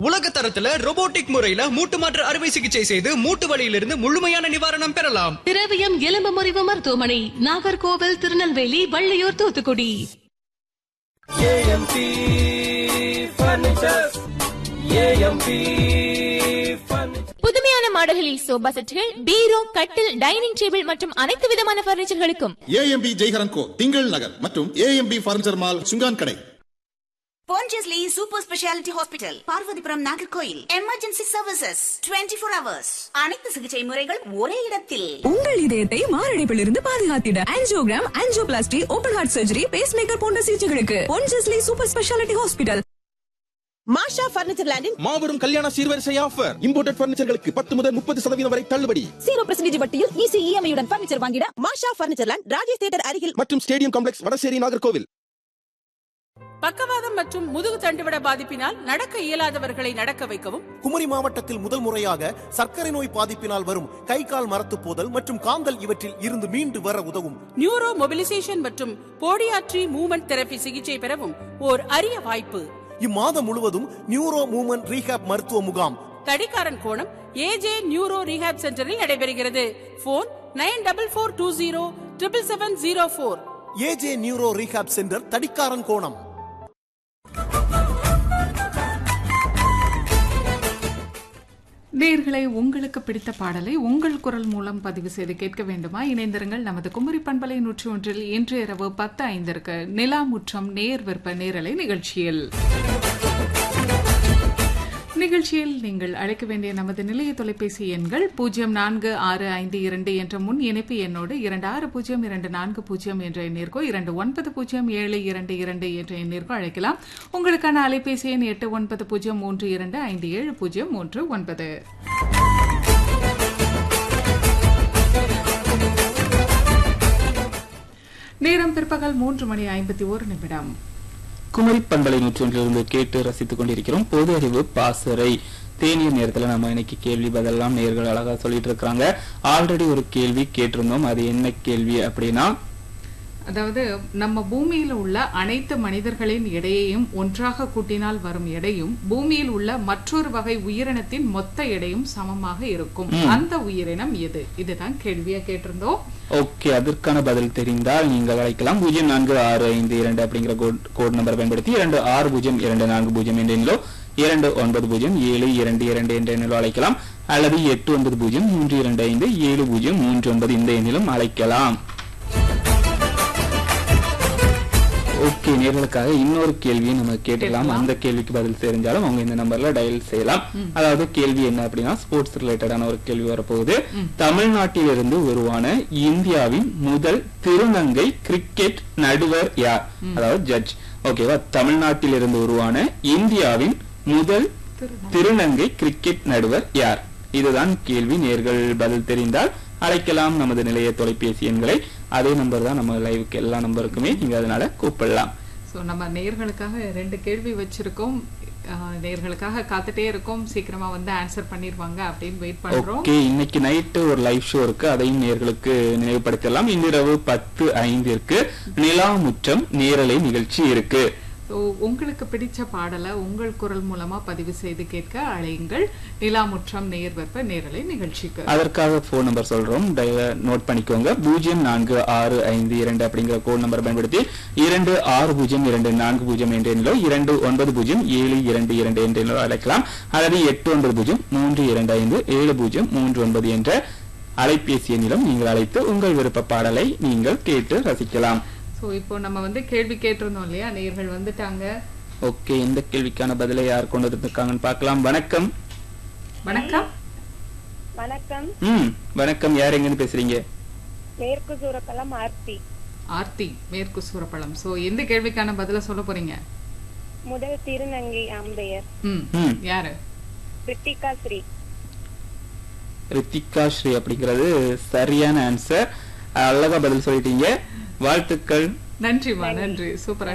உலக தரத்துல robotic முறையில மூட்டு மாற்று அறுவை சிகிச்சை செய்து மூட்டு வலியிலிருந்து முழுமையான நிவாரணம் பெறலாம் திரவியம் எலும்பு முறிவு மருத்துவமனை Nagercoil Tirunelveli Valliyur Thoothukudi AMP furnitures AMP furniture புதுமையான மாடல்களில் சோபா செட்டுகள் பீரோ கட்டில் டைனிங் டேபிள் மற்றும் அனைத்து விதமான பர்னிச்சர்களுக்கும் ஏஎம்பி ஜெய்ஹரன் கோ திங்கள் நகர் மற்றும் ஏஎம்பி பர்னிச்சர் மால் சுங்கான் கடை Pondicherry Super Speciality Hospital, Parvathipuram Nagercoil emergency services 24 four hours அனைத்து சிகிச்சை முறைகள் ஒரே இடத்தில் உங்கள் இதயத்தை மாரடைப்பிலிருந்து பாதுகாத்திட angiogram angioplasty open heart surgery pacemaker போன்ற சிகிச்சைகளுக்கு Ponjesly super speciality hospital Masha furniture லேண்டின் மாபெரும் கல்யாண சீர்வரிசை ஆஃபர் இம்போர்ட்டட் பர்னிச்சர்களுக்கு பத்து முதல் முப்பது சதவீதம் வரை தள்ளுபடி ஜீரோ பர்சன்டேஜ் வட்டியில் ஈஸி இஎம்ஐயுடன் பர்னிச்சர் வாங்கிட Masha furniture land Rajesh theatre அருகில் மற்றும் ஸ்டேடியம் காம்ப்ளெக்ஸ் வடசேரி நாகர்கோவில் பக்கவாதம் மற்றும் முதுகு தண்டுவிட பாதிப்பினால் நடக்க இயலாதவர்களை நடக்க வைக்கவும் குமரி மாவட்டத்தில் முதல் முறையாக சர்க்கரை நோய் பாதிப்பினால் வரும் கை கால் மரத்து போதல் மற்றும் காந்தல் இவற்றில் இருந்து மீண்டு வர உதவும் நியூரோ மொபிலைசேஷன் மற்றும் போடியாட்ரி மூவ்மெண்ட் தெரபி சிகிச்சை பெறவும் ஓர் அரிய வாய்ப்பு இம்மாதம் முழுவதும் நியூரோ மூமென்ட் ரீஹாப் மருத்துவ முகாம் தடிக்காரன் கோணம் ஏஜே நியூரோ ரீஹாப் சென்டரில் நடைபெறுகிறது phone nine double four two zero triple seven zero four AJ neuro rehab centre Thadikkaran Konam நேர்களை உங்களுக்கு பிடித்த பாடலை உங்கள் குரல் மூலம் பதிவு செய்து கேட்க வேண்டுமா இணைந்திருங்கள் நமது குமரி பண்பலை நூற்றி ஒன்றில் இன்று இரவு பத்து ஐந்திற்கு நிலா முற்றம் நேர் விற்ப நேரலை நிகழ்ச்சியில் நிகழ்ச்சியில் நீங்கள் அழைக்க வேண்டிய நமது நிலைய தொலைபேசி எண்கள் பூஜ்ஜியம் நான்கு ஆறு ஐந்து இரண்டு என்ற முன் இணைப்பு எண்ணோடு இரண்டு ஆறு பூஜ்ஜியம் இரண்டு நான்கு பூஜ்ஜியம் என்ற எண்ணிற்கோ இரண்டு ஒன்பது பூஜ்ஜியம் ஏழு இரண்டு இரண்டு என்ற எண்ணிற்கோ அழைக்கலாம் உங்களுக்கான அலைபேசி எண் எட்டு ஒன்பது பூஜ்ஜியம் மூன்று இரண்டு ஐந்து ஏழு பூஜ்ஜியம் மூன்று ஒன்பது நேரம் பிற்பகல் மூன்று மணி ஐம்பத்தி ஒரு நிமிடம் குமரி பண்பலை நூற்றொன்றிலிருந்து கேட்டு ரசித்துக் கொண்டிருக்கிறோம் பொது அறிவு பாசறை தேனிய நேரத்துல நம்ம இன்னைக்கு கேள்வி பதிலாம் நேர்கள் அழகா சொல்லிட்டு இருக்காங்க ஆல்ரெடி ஒரு கேள்வி கேட்டிருந்தோம் அது என்ன கேள்வி அப்படின்னா அதாவது நம்ம பூமியில் உள்ள அனைத்து மனிதர்களின் எடையையும் ஒன்றாக கூட்டினால் வரும் எடையும் பூமியில் உள்ள மற்றொரு வகை உயிரினத்தின் மொத்த எடையும் சமமாக இருக்கும் அந்த உயிரினம் எது இதுதான் கேள்வியா கேட்டிருந்தோம் ஓகே அதற்கான பதில் தெரிந்தால் நீங்கள் அழைக்கலாம் பூஜ்ஜியம் நான்கு ஆறு ஐந்து இரண்டு அப்படிங்கிற கோட் கோட் நம்பர் பயன்படுத்தி இரண்டு ஆறு பூஜ்ஜியம் இரண்டு நான்கு பூஜ்ஜியம் என்ற எண்ணிலோ இரண்டு ஒன்பது பூஜ்ஜியம் ஏழு இரண்டு இரண்டு என்ற எண்ணிலோ அழைக்கலாம் அல்லது எட்டு ஒன்பது பூஜ்ஜியம் மூன்று இரண்டு ஐந்து ஏழு பூஜ்ஜியம் மூன்று ஒன்பது இந்த எண்ணிலும் அழைக்கலாம் ஓகே நேர்களுக்காக இன்னொரு கேள்வியை நம்ம கேட்டுக்கலாம் அந்த கேள்விக்கு பதில் தெரிஞ்சாலும் அவங்க இந்த நம்பர்ல டயல் செய்யலாம் அதாவது கேள்வி என்ன அப்படின்னா ஸ்போர்ட்ஸ் ரிலேட்டடான ஒரு கேள்வி வரப்போகுது தமிழ்நாட்டிலிருந்து உருவான இந்தியாவின் முதல் திருநங்கை கிரிக்கெட் நடுவர் யார் அதாவது ஜட்ஜ் ஓகேவா தமிழ்நாட்டிலிருந்து உருவான இந்தியாவின் முதல் திருநங்கை கிரிக்கெட் நடுவர் யார் இதுதான் கேள்வி நேர்கள் பதில் தெரிந்தால் அழைக்கலாம் நமது நிலைய தொலைபேசி எண்களை அதே நம்பர் தான் நம்ம லைவுக்கு எல்லா நம்பருக்குமே நீங்க அதனால கூப்பிடலாம் சோ நம்ம நேர்களுக்காக ரெண்டு கேள்வி வச்சிருக்கோம் ஆஹ், நேர்களுக்காக காத்துட்டே இருக்கோம் சீக்கிரமா வந்து ஆன்சர் பண்ணிருவாங்க அப்படின்னு வெயிட் பண்றோம் ஓகே இன்னைக்கு நைட்டு ஒரு லைவ் ஷோ இருக்கு அதையும் நேர்களுக்கு நினைவுபடுத்தலாம் இன்றிரவு பத்து ஐந்திற்கு நிலா முற்றம் நேரலை நிகழ்ச்சி இருக்கு ஸோ உங்களுக்கு பிடிச்ச பாடலை உங்கள் குரல் மூலமா பதிவு செய்து கேட்க அழையுங்கள் நிலாமுற்றம் நேர்வற்ப நேரலை நிகழ்ச்சிக்கு அதற்காக போன் நம்பர் சொல்றோம் டய- நோட் பண்ணிக்கோங்க பூஜ்ஜியம் நான்கு ஆறு ஐந்து இரண்டு அப்படிங்கிற கோட் நம்பர் பயன்படுத்தி இரண்டு ஆறு பூஜ்ஜியம் இரண்டு நான்கு பூஜ்ஜியம் என்ற எண்ணிலோ இரண்டு ஒன்பது பூஜ்ஜியம் ஏழு இரண்டு இரண்டு என்ற எண்ணிலோ அழைக்கலாம் அல்லது எட்டு ஒன்பது பூஜ்ஜியம் மூன்று இரண்டு ஐந்து ஏழு பூஜ்ஜியம் மூன்று ஒன்பது என்ற அலைபேசி எண்ணிலும் நீங்கள் அழைத்து உங்கள் விருப்ப பாடலை நீங்கள் கேட்டு ரசிக்கலாம் ஸோ இப்போ நம்ம வந்து கேள்வி கேட்டிருந்தோம் இல்லையா நேர்கள் வந்துட்டாங்க ஓகே இந்த கேள்விக்கான பதிலை யார் கொண்டு வந்திருக்காங்கன்னு பார்க்கலாம் வணக்கம் வணக்கம் வணக்கம் ம் வணக்கம் யார் எங்கன்னு பேசுறீங்க மேற்கு சூரப்பலம் ஆர்த்தி ஆர்த்தி மேற்கு சூரப்பழம் ஸோ எந்த கேள்விக்கான பதில சொல்ல போறீங்க முதல் திருநங்கை ஆம்பையர் ம் ம் யாரு ரித்திகா ஸ்ரீ ரித்திகா ஸ்ரீ அப்படிங்கிறது சரியான ஆன்சர் அழகா பதில் சொல்லிட்டீங்க வாழ்த்துக்கள் நன்றிமா நன்றி சூப்பரா